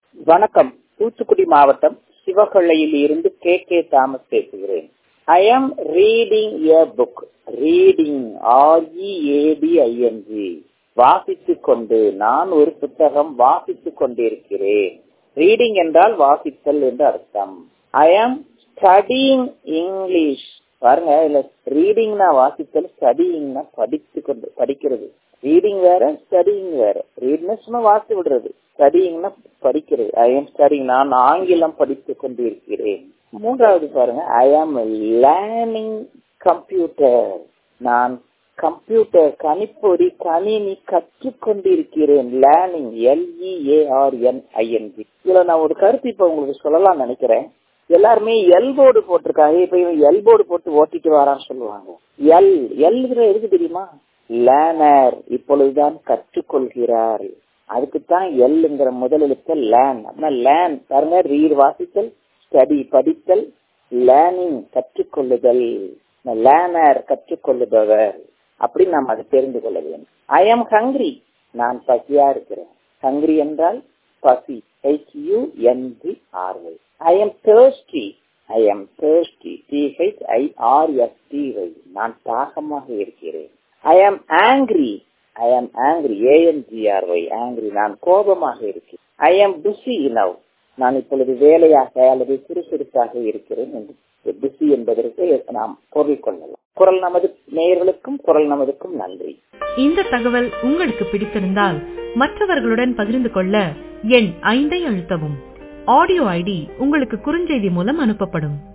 வணக்கம் தூத்துக்குடி மாவட்டம் சிவகொள்ளையில் இருந்து கே கே தாமஸ் பேசுகிறேன் ஐ ஆம் ரீடிங் எ புக் ரீடிங் ஆர்இஏடிஐஎன்ஜி வாசித்துக் கொண்டு நான் ஒரு புத்தகம் வாசித்துக் கொண்டிருக்கிறேன் ரீடிங் என்றால் வாசித்தல் என்று அர்த்தம் ஐ ஆம் ஸ்டடிங் இங்கிலீஷ் பாருங்க இல்ல ரீடிங்னா வாசித்தல் ஸ்டடிங்னா படித்து கொண்டு படிக்கிறது ரீடிங் வேற ஸ்டடிங் வேற ரீட்னா சும்மா வாசி விடுறது ஸ்டடிங்னா படிக்கிறது ஐ எம் ஸ்டடிங் நான் ஆங்கிலம் படித்துக் கொண்டிருக்கிறேன் மூன்றாவது பாருங்க ஐ ஆம் லேர்னிங் கம்ப்யூட்டர் நான் கம்ப்யூட்டர் கணிப்பொறி கணினி கற்றுக்கொண்டிருக்கிறேன் லேர்னிங் எல்இஏஆர்என் ஐஎன்ஜி இதுல நான் ஒரு கருத்து இப்ப உங்களுக்கு சொல்லலாம் நினைக்கிறேன் எல்லாருமே எல் போர்டு போட்டிருக்காங்க இப்ப இவன் எல் போர்டு போட்டு ஓட்டிட்டு வரான்னு சொல்லுவாங்க எல் எல் எதுக்கு தெரியுமா லேர்னர் இப்பொழுதுதான் கற்றுக்கொள்கிறார் அதுக்குத்தான் எல்ங்கிற முதல் எழுத்த லேன் அப்படின்னா லேன் பாருங்க ரீட் வாசித்தல் ஸ்டடி படித்தல் லேர்னிங் கற்றுக்கொள்ளுதல் லேர்னர் கற்றுக்கொள்ளுபவர் அப்படின்னு நாம் அதை தெரிந்து கொள்ள வேண்டும் ஐ எம் ஹங்கிரி நான் பசியா இருக்கிறேன் ஹங்கிரி என்றால் பசி H U N G R Y I am thirsty I am thirsty T H I R S T Y நான் தாகமாக இருக்கிறேன் ஐ ஆம் ஆங்கிரி ஐ ஆம் ஆங்கிரி ஏஎன்ஜிஆர்ஒய் ஆங்கிரி நான் கோபமாக இருக்கிறேன் ஐ ஆம் பிஸி நவ் நான் இப்பொழுது வேலையாக அல்லது சுறுசுறுப்பாக இருக்கிறேன் என்று பிஸி என்பதற்கு நாம் பொருள் கொள்ளலாம் குரல் நமது நேயர்களுக்கும் குரல் நமதுக்கும் நன்றி இந்த தகவல் உங்களுக்கு பிடித்திருந்தால் மற்றவர்களுடன் பகிர்ந்து கொள்ள எண் ஐந்தை அழுத்தவும் ஆடியோ ஐடி உங்களுக்கு குறுஞ்செய்தி மூலம் அனுப்பப்படும்